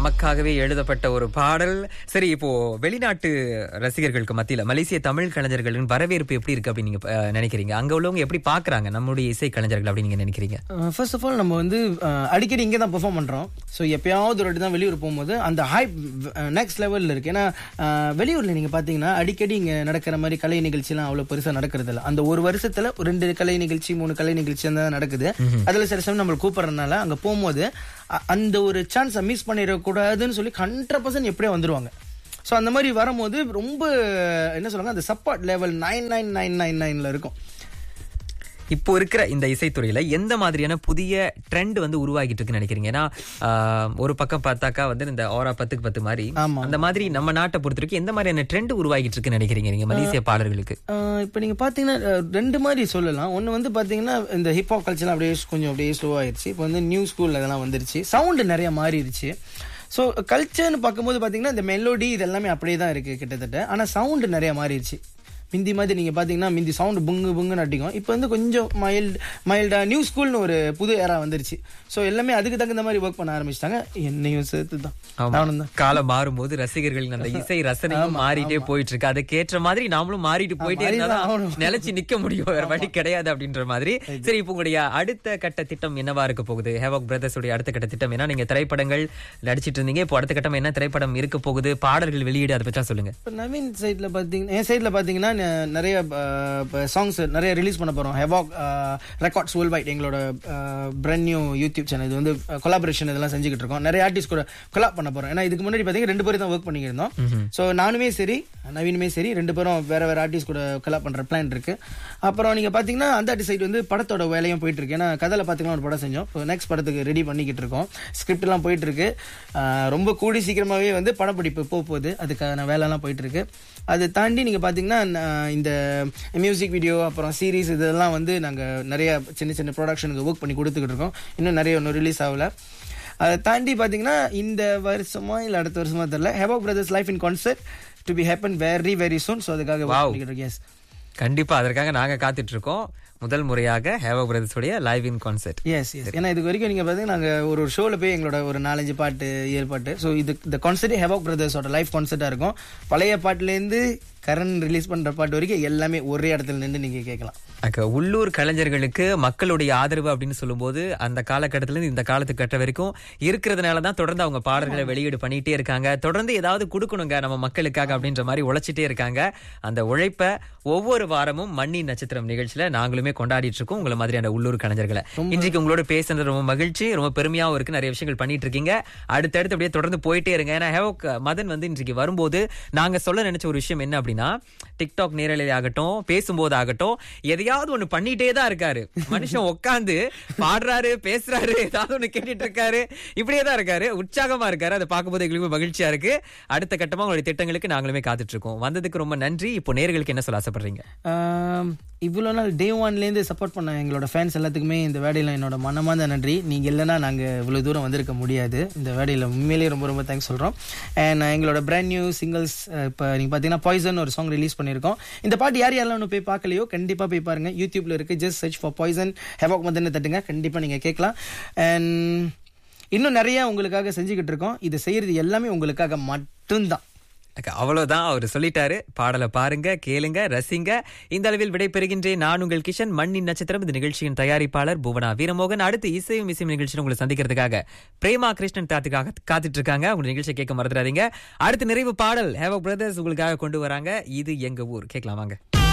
நமக்காகவே எழுதப்பட்ட ஒரு பாடல் சரி இப்போ வெளிநாட்டு ரசிகர்களுக்கு மத்தியில மலேசிய தமிழ் கலைஞர்களின் வரவேற்பு எப்படி இருக்கு அப்படின்னு நீங்க அஹ், நினைக்கிறீங்க அங்க உள்ளவங்க எப்படி பாக்குறாங்க நம்மளுடைய இசை கலைஞர்கள் அப்படின்னு நீங்க நினைக்கிறீங்க ஃபர்ஸ்ட் ஆஃப் ஆல் நம்ம வந்து அஹ், அடிக்கடி இங்கே தான் பெர்ஃபார்ம் பண்ணுறோம் ஸோ எப்பயாவது ஒரு வாட்டி தான் வெளியூர் போகும்போது அந்த ஹைப் நெக்ஸ்ட் லெவலில் இருக்குது ஏன்னா அஹ், வெளியூரில் நீங்கள் பார்த்தீங்கன்னா அடிக்கடி இங்கே நடக்கிற மாதிரி கலை நிகழ்ச்சிலாம் அவ்வளோ பெருசாக நடக்கிறது இல்ல அந்த ஒரு வருஷத்தில் ரெண்டு கலை நிகழ்ச்சி மூணு கலை நிகழ்ச்சி தான் நடக்குது அதில் சில சமயம் நம்மளை கூப்பிட்றதுனால அங்கே போகும்போது அ- அந்த ஒரு சான்ஸை மிஸ் பண்ணிடக்கூடாதுன்னு சொல்லி ஹண்ட்ரட் பர்சன்ட் எப்படியோ வந்துருவாங்க ஸோ அந்த மாதிரி வரும்போது ரொம்ப என்ன சொல்லுவாங்க அந்த support level nine nine nine nine நைனில் இருக்கும் இப்போ இருக்கிற இந்த இசைத்துறையில எந்த மாதிரியான புதிய ட்ரெண்ட் வந்து உருவாகிட்டு இருக்குன்னு நினைக்கிறீங்க ஏன்னா ஆஹ், ஒரு பக்கம் பார்த்தாக்கா வந்து இந்த ஓரா பத்துக்கு பத்து மாதிரி ஆமா. அந்த மாதிரி நம்ம நாட்டை பொறுத்த வரைக்கும் எந்த மாதிரியான ட்ரெண்ட் உருவாகிட்டு இருக்குன்னு நினைக்கிறீங்க நீங்க மலேசிய பாடல்களுக்கு இப்போ நீங்கள் பார்த்தீங்கன்னா அஹ், ரெண்டு மாதிரி சொல்லலாம் ஒன்று வந்து பார்த்தீங்கன்னா இந்த ஹிப்ஹாப் கல்ச்சர்லாம் அப்படியே கொஞ்சம் அப்படியே ஸ்லோ ஆயிடுச்சு இப்போ வந்து நியூ ஸ்கூல் அதெல்லாம் வந்துருச்சு சவுண்டு நிறைய மாறிடுச்சு ஸோ கல்ச்சர்னு பார்க்கும்போது பார்த்தீங்கன்னா இந்த மெலோடி இது எல்லாமே அப்படியே தான் இருக்குது கிட்டத்தட்ட ஆனால் சவுண்டு நிறைய மாறிடுச்சு மிந்தி மாதிரி நீங்கள் பார்த்தீங்கன்னா மிந்தி சவுண்டு புங்கு புங்குன்னு அடிக்கும் இப்போ வந்து கொஞ்சம் மைல்டு மைல்டா நியூ ஸ்கூல்னு ஒரு புது ஏரா வந்துருச்சு ஸோ எல்லாமே அதுக்கு தகுந்த மாதிரி ஒர்க் பண்ண ஆரம்பிச்சிட்டாங்க என்னையும் சேர்த்து தான் நானும் தான் காலம் மாறும்போது ரசிகர்களின் அந்த இசை ரசனையும் மாறிட்டே போயிட்டு இருக்கு அதுக்கேற்ற மாதிரி நாமளும் மாறிட்டு போயிட்டே மாறிதான் இருந்தா ஆகணும். நிலைச்சு நிக்க முடியும் வேற வழி கிடையாது அப்படின்ற மாதிரி சரி இப்போ உங்களுடைய அடுத்த கட்ட திட்டம் என்னவா இருக்க போகுது ஹேவாக் பிரதர்ஸ் உடைய அடுத்த கட்ட திட்டம் ஏன்னா நீங்க திரைப்படங்கள் நடிச்சிட்டு இருந்தீங்க இப்போ அடுத்த கட்டம் என்ன திரைப்படம் இருக்க போகுது பாடல்கள் வெளியீடு அதை பற்றி சொல்லுங்க இப்போ நவீன் சைடில் பார்த்தீங்கன்னா என் சைடில் பார்த்தீங்கன்னா ந- நிறைய சாங்ஸ் நிறைய ரிலீஸ் பண்ண போகிறோம் ஹெவாக் ரெக்கார்ட்ஸ் வேர்ல்ட் வைட் எங்களோட பிராண்ட் நியூ யூடியூப் சேனல் இது வந்து கொலாபரேஷன் இதெல்லாம் செஞ்சுக்கிட்டு இருக்கோம் நிறைய ஆர்டிஸ்ட் கூட கொலாப் பண்ண போகிறோம் ஏன்னா இதுக்கு முன்னாடி பார்த்தீங்கன்னா ரெண்டு பேரும் தான் ஒர்க் பண்ணிக்கிட்டு இருந்தோம் ஸோ நானுமே சரி நவீனுமே சரி ரெண்டு பேரும் வேற வேற ஆர்டிஸ்ட் கூட கொலாப் பண்ணுற பிளான் இருக்கு அப்புறம் நீங்கள் பார்த்தீங்கன்னா அந்த ஆர்டிஸ்ட் சைடு வந்து படத்தோட வேலையும் போயிட்டு இருக்கு ஏன்னா கதையில் பார்த்தீங்கன்னா ஒரு படம் செஞ்சோம் இப்போ நெக்ஸ்ட் படத்துக்கு ரெடி பண்ணிக்கிட்டு இருக்கோம் ஸ்கிரிப்ட் எல்லாம் போயிட்டு இருக்கு ஆஹ் ரொம்ப கூடி சீக்கிரமாவே வந்து படப்பிடிப்பு போக போகுது அதுக்கான வேலைலாம் போயிட்டு இருக்கு அதை தாண்டி நீங்க பாத்தீங்கன்னா நான் இந்த மியூசிக் வீடியோ அப்புறம் சீரிஸ் இதெல்லாம் வந்து நாங்க நிறைய சின்ன சின்ன ப்ரொடக்ஷனுக்கு ஒர்க் பண்ணி கொடுத்துக்கிட்டு இருக்கோம் இன்னும் நிறைய ஒன்றும் ரிலீஸ் ஆகல அதை தாண்டி பாத்தீங்கன்னா இந்த வருஷமா இல்ல அடுத்த வருஷமா தெரியல Havoc brothers life in concert to be happen very very soon so அதுக்காக work Wow. பண்ணிக்கிட்டு இருக்கோம். Yes. கண்டிப்பா அதற்காக நாங்க காத்துட்டு இருக்கோம் முதல் முறையாக ஹேவாக் பிரதர்ஸ் உடைய live in concert yes yes ஏன்னா இது வரைக்கும் நீங்க பாத்தீங்கன்னா நாங்க ஒரு ஒரு ஷோல போய் எங்களோட ஒரு நாலஞ்சு பாட்டு ஏழு பாட்டு ஸோ இது இந்த கான்சர்ட் ஹெவாக் பிரதர்ஸோட லைவ் கான்சர்ட்டா இருக்கும் பழைய பாட்டுல இருந்து கரண்ட் ரிலீஸ் பண்ற பாட்டு வரைக்கும் எல்லாமே ஒரே இடத்துல நின்று நீங்க கேட்கலாம் அக்க உள்ளூர் கலைஞர்களுக்கு மக்களுடைய ஆதரவு அப்படின்னு சொல்லும்போது அந்த காலகட்டத்துல இருந்து இந்த காலத்துக்கு கட்ட வரைக்கும் இருக்கிறதுனால தான் தொடர்ந்து அவங்க பாடல்களை வெளியீடு பண்ணிட்டே இருக்காங்க தொடர்ந்து ஏதாவது கொடுக்கணுங்க நம்ம மக்களுக்காக அப்படின்ற மாதிரி உழைச்சிட்டே இருக்காங்க அந்த உழைப்ப ஒவ்வொரு வாரமும் மண்ணி நட்சத்திரம் நிகழ்ச்சியில நாங்களுமே கொண்டாடிட்டு இருக்கோம் உங்களை மாதிரியான உள்ளூர் கலைஞர்களை இன்றைக்கு உங்களோட பேசுறது ரொம்ப மகிழ்ச்சி ரொம்ப பெருமையாவும் இருக்கு நிறைய விஷயங்கள் பண்ணிட்டு இருக்கீங்க அடுத்தடுத்து அப்படியே தொடர்ந்து போயிட்டே இருங்க ஏன்னா ஹேவோக் மதன் வந்து இன்றைக்கு வரும்போது நாங்க சொல்ல நினைச்ச ஒரு விஷயம் என்ன அப்படின்னா டிக்டாக் நேரலை ஆகட்டும் பேசும்போது ஆகட்டும் எதையாவது ஒண்ணு பண்ணிட்டே தான் இருக்காரு மனுஷன் உட்காந்து பாடுறாரு பேசுறாரு ஏதாவது ஒண்ணு கேட்டுட்டு இருக்காரு இப்படியே தான் இருக்காரு உற்சாகமா இருக்காரு அதை பார்க்கும்போது எங்களுக்கு மகிழ்ச்சியா இருக்கு அடுத்த கட்டமா உங்களுடைய திட்டங்களுக்கு நாங்களுமே காத்துட்டு இருக்கோம் வந்ததுக்கு ரொம்ப நன்றி இப்போ நேர்களுக்கு என்ன சொல்ல ஆசைப்படுறீங்க ஆம், இவ்வளோ நாள் டே ஒன்லேருந்து சப்போர்ட் பண்ண எங்களோட ஃபேன்ஸ் எல்லாத்துக்குமே இந்த வேடையில் என்னோட மனமார்ந்த நன்றி நீங்கள் இல்லைன்னா நாங்கள் இவ்வளோ தூரம் வந்திருக்க முடியாது இந்த வேடையில் உண்மையிலேயே ரொம்ப ரொம்ப தேங்க்ஸ் சொல்கிறோம் அண்ட் எங்களோட பிராண்ட் நியூ சிங்கிள்ஸ் இப்போ நீங்கள் பார்த்தீங்கன்னா பாய்சன் ஒரு சாங் ரிலீஸ் பண்ணியிருக்கோம் இந்த பாட்டு யார் யாரெல்லாம் ஒன்று போய் பார்க்கலையோ கண்டிப்பாக போய் பாருங்க யூடியூப்ல இருக்கு just search for poison Havoc மதன்னு தட்டுங்க கண்டிப்பாக நீங்கள் கேட்கலாம் அண்ட் இன்னும் நிறைய உங்களுக்காக செஞ்சுக்கிட்டு இருக்கோம் இது செய்யறது எல்லாமே உங்களுக்காக மட்டும்தான் அக்கா, அவ்வளவுதான் அவர் சொல்லிட்டாரு பாடலை பாருங்க கேளுங்க ரசிங்க இந்த அளவில் விடைபெறுகின்றேன் நான் உங்கள் கிஷன் மண்ணின் நட்சத்திரம் இந்த நிகழ்ச்சியின் தயாரிப்பாளர் புவனா வீரமோகன் அடுத்து இசையும் இசையும் நிகழ்ச்சியில் உங்களை சந்திக்கிறதுக்காக பிரேமா கிருஷ்ணன் தாத்துக்காக காத்துட்டு இருக்காங்க உங்க நிகழ்ச்சியை கேட்க மறந்துடாதீங்க அடுத்து நிறைவு பாடல் ஹேவோ பிரதர்ஸ் உங்களுக்காக கொண்டு வராங்க இது எங்க ஊர் கேட்கலாம் வாங்க